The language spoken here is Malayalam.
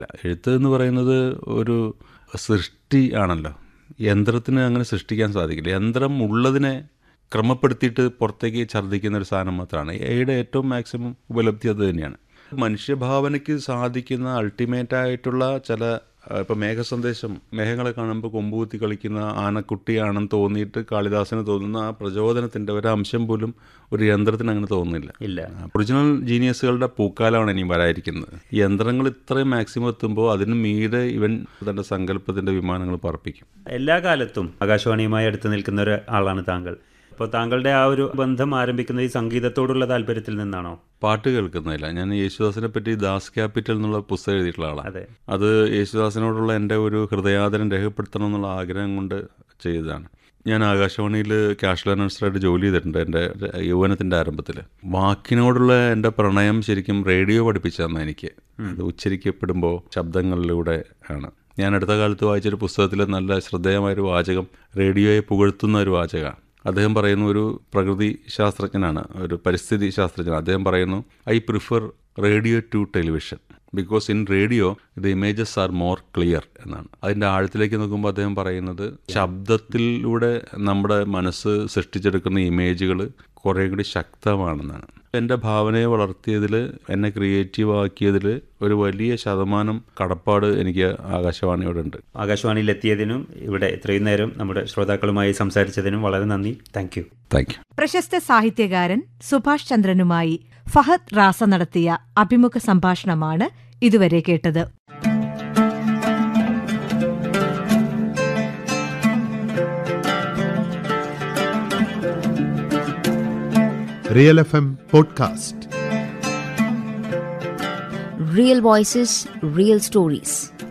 എഴുത്ത് എന്ന് പറയുന്നത് ഒരു സൃഷ്ടി ആണല്ലോ യന്ത്രത്തിന് അങ്ങനെ സൃഷ്ടിക്കാൻ സാധിക്കില്ല യന്ത്രം ഉള്ളതിനെ ക്രമപ്പെടുത്തിയിട്ട് പുറത്തേക്ക് ഛർദ്ദിക്കുന്ന ഒരു സാധനം മാത്രമാണ് എയുടെ ഏറ്റവും മാക്സിമം ഉപലബ്ധി അത് തന്നെയാണ് മനുഷ്യഭാവനയ്ക്ക് സാധിക്കുന്ന അൾട്ടിമേറ്റ് ആയിട്ടുള്ള ചില ഇപ്പം മേഘസന്ദേശം മേഘങ്ങളെ കാണുമ്പോൾ കൊമ്പുകുത്തി കളിക്കുന്ന ആനക്കുട്ടിയാണെന്ന് തോന്നിയിട്ട് കാളിദാസന് തോന്നുന്ന ആ പ്രചോദനത്തിൻ്റെ ഒരംശം പോലും ഒരു യന്ത്രത്തിന് അങ്ങനെ തോന്നുന്നില്ല ഇല്ല ഒറിജിനൽ ജീനിയസുകളുടെ പൂക്കാലമാണ് ഇനി വരാതിരിക്കുന്നത് യന്ത്രങ്ങൾ ഇത്രയും മാക്സിമം എത്തുമ്പോൾ അതിന് മീതെ ഇവൻ തൻ്റെ സങ്കല്പത്തിൻ്റെ വിമാനങ്ങൾ പറപ്പിക്കും എല്ലാ കാലത്തും ആകാശവാണിയുമായി അടുത്ത് നിൽക്കുന്ന ഒരു ആളാണ് താങ്കൾ അപ്പോൾ താങ്കളുടെ ആ ഒരു ബന്ധം ആരംഭിക്കുന്നത് ഈ സംഗീതത്തോടുള്ള താല്പര്യത്തിൽ നിന്നാണോ പാട്ട് കേൾക്കുന്നില്ല ഞാൻ യേശുദാസിനെ പറ്റി ദാസ് ക്യാപിറ്റൽ എന്നുള്ള പുസ്തകം എഴുതിയിട്ടുള്ള ആളാണ് അതെ അത് യേശുദാസിനോടുള്ള എൻ്റെ ഒരു ഹൃദയാദരം രേഖപ്പെടുത്തണം എന്നുള്ള ആഗ്രഹം കൊണ്ട് ചെയ്തതാണ് ഞാൻ ആകാശവാണിയിൽ ക്യാഷ് ലേണേഴ്സായിട്ട് ജോലി ചെയ്തിട്ടുണ്ട് എൻ്റെ യൗവനത്തിൻ്റെ ആരംഭത്തിൽ വാക്കിനോടുള്ള എൻ്റെ പ്രണയം ശരിക്കും റേഡിയോ പഠിപ്പിച്ചു തന്നെ എനിക്ക് അത് ഉച്ചരിക്കപ്പെടുമ്പോൾ ശബ്ദങ്ങളിലൂടെ ആണ് ഞാൻ അടുത്ത കാലത്ത് വായിച്ചൊരു പുസ്തകത്തിൽ നല്ല ശ്രദ്ധേയമായൊരു വാചകം റേഡിയോയെ പുകഴ്ത്തുന്ന ഒരു വാചകമാണ് അദ്ദേഹം പറയുന്ന ഒരു പ്രകൃതി ശാസ്ത്രജ്ഞനാണ് ഒരു പരിസ്ഥിതി ശാസ്ത്രജ്ഞൻ അദ്ദേഹം പറയുന്നു I prefer radio to television because in radio the images are more clear എന്നാണ് അതിൻ്റെ ആഴത്തിലേക്ക് നോക്കുമ്പോൾ അദ്ദേഹം പറയുന്നത് ശബ്ദത്തിലൂടെ നമ്മുടെ മനസ്സ് സൃഷ്ടിച്ചെടുക്കുന്ന ഇമേജുകൾ കുറേ കൂടി ശക്തമാണെന്നാണ് എൻ്റെ ഭാവനയെ വളർത്തിയതിൽ എന്നെ ക്രിയേറ്റീവ് ആക്കിയതിൽ ഒരു വലിയ ശതമാനം കടപ്പാട് എനിക്ക് ആകാശവാണിയോടുണ്ട് ആകാശവാണിയിൽ എത്തിയതിനും ഇവിടെ ഇത്രയും നേരം നമ്മുടെ ശ്രോതാക്കളുമായി സംസാരിച്ചതിനും വളരെ നന്ദി താങ്ക് യു താങ്ക് യു പ്രശസ്ത സാഹിത്യകാരൻ സുഭാഷ് ചന്ദ്രനുമായി ഫഹദ് റാസ നടത്തിയ അഭിമുഖ സംഭാഷണമാണ് ഇതുവരെ കേട്ടത് real F M podcast Real voices, real stories.